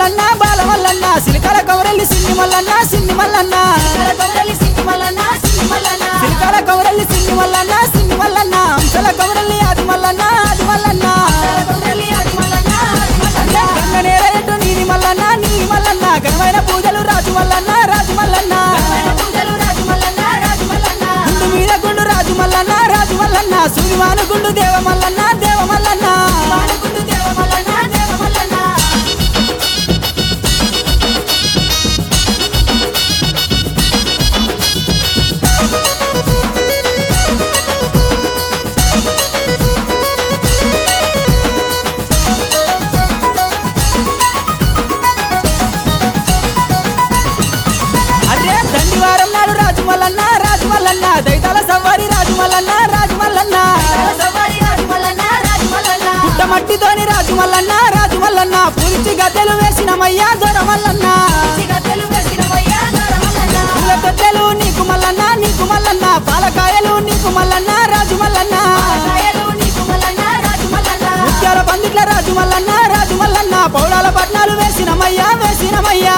మల్లన్న బాల మల్లన్న సిలికల కౌరల్లి సిన్ని మల్లన్న సిన్ని మల్లన్న సిలికల కౌరల్లి సిన్ని మల్లన్న సిన్ని మల్లన్న అంశల కౌరల్లి ఆది మల్లన్న ఆది మల్లన్న గంగనేర ఎటు నీలి మల్లన్న నీలి మల్లన్న ఘనమైన పూజలు రాజు మల్లన్న రాజు మల్లన్న గుండు మీద గుండు రాజు మల్లన్న రాజు మల్లన్న సూర్యమాను గుండు దేవ మల్లన్న దేవ మల్లన్న అరే దండివారం నాడు రాజు మల్లన్న రాజు మల్లన్న దైతాల సవారి రాజు మల్లన్న రాజు మల్లన్న పుట్టమట్టితోని రాజు మల్లన్న రాజు మల్లన్న పురిచి గద్దెలు వేసినమయ్యా దొర మల్లన్న పూల తొట్టెలు నీకు మల్లన్న నీకు మల్లన్న పాలకాయలు నీకు మల్లన్న రాజు మల్లన్న ముత్యాల పందిట్ల రాజు మల్లన్న రాజు మల్లన్న పౌడాల పట్నాలు వేసినమయ్యా వేసినమయ్యా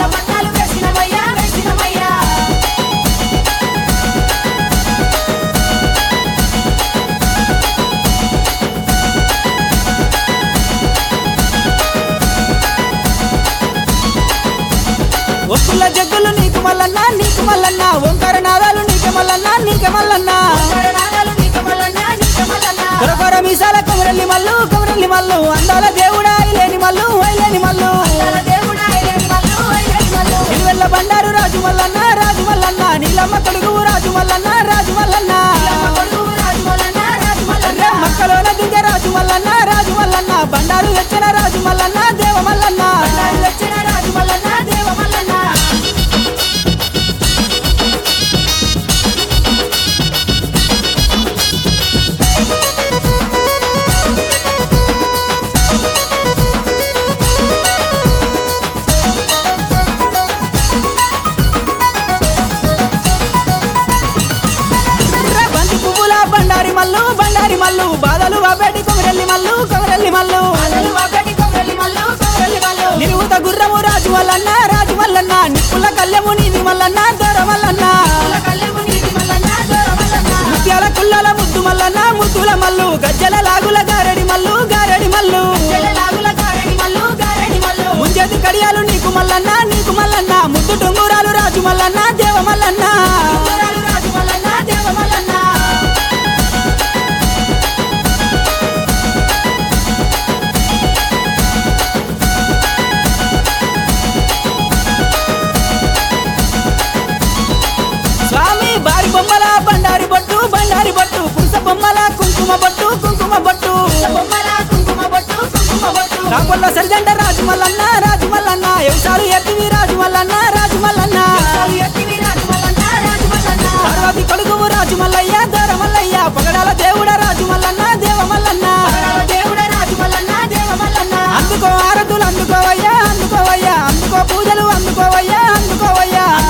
ఒప్పుల జగ్గులు నీకు మల్లన్న నీకు మల్లన్న ఓంకార నాదాలు నీకు మల్లన్న నీకు మల్లన్న కొరకొర మీసాల కొమరల్లి మల్లు కొమరల్లి మల్లు అందాల దేవుడా లేని మల్లు లేని మల్లు నిలువెల్ల బండారు రాజు మల్లన్న రాజు మల్లన్న నీలమ్మ కొడుకు రాజు మల్లన్న రాజు మల్లన్న అర్రె మక్కలోన దింగ రాజు మల్లన్న రాజు మల్లన్న బండారు తెచ్చిన రాజు మల్లన్న దేవ మల్లన్న అర్రె బంతి పువ్వుల బండారి మల్లు బండారి మల్లు బాధలు బాబేటి కొమరెల్లి మల్లు కొమరెల్లి మల్లు నిలువుత గుర్రము రాజు మల్లన్న రాజు మల్లన్న నిప్పుల కళ్ళెము నీది మల్లన్న దొర మల్లన్న ముత్యాల కుల్లల ముద్దు మల్లన్న ముద్దుల మల్లు గజ్జల లాగుల గారడి మల్లు గారడి మల్లు ముంజేతి కడియాలు నీకు మల్లన్న నీకు మల్లన్న ముద్దు టొంగురాలు రాజు మల్లన్న దేవ మల్లన్న స్వామి బారి బొమ్మల బండారి బొట్టు బండారి బొట్టు పురుష బొమ్మల కుంకుమ బొట్టు కుంకుమ బొట్టు రాకొల్ల సరిజంట రాజు మల్లన్న రాజు మల్లన్న ఎవసాలు ఎత్తివి రాజు మల్లన్న రాజు మల్లన్న పార్వతి కొడుకు రాజు మల్లయ్య దొర మల్లయ్య పగడాల దేవుడ రాజు మల్లన్న దేవ మల్లన్న అందుకో ఆరతులు అందుకోవయ్యా అందుకోవయ్యా అందుకో పూజలు అందుకోవయ్యా అందుకోవయ్యా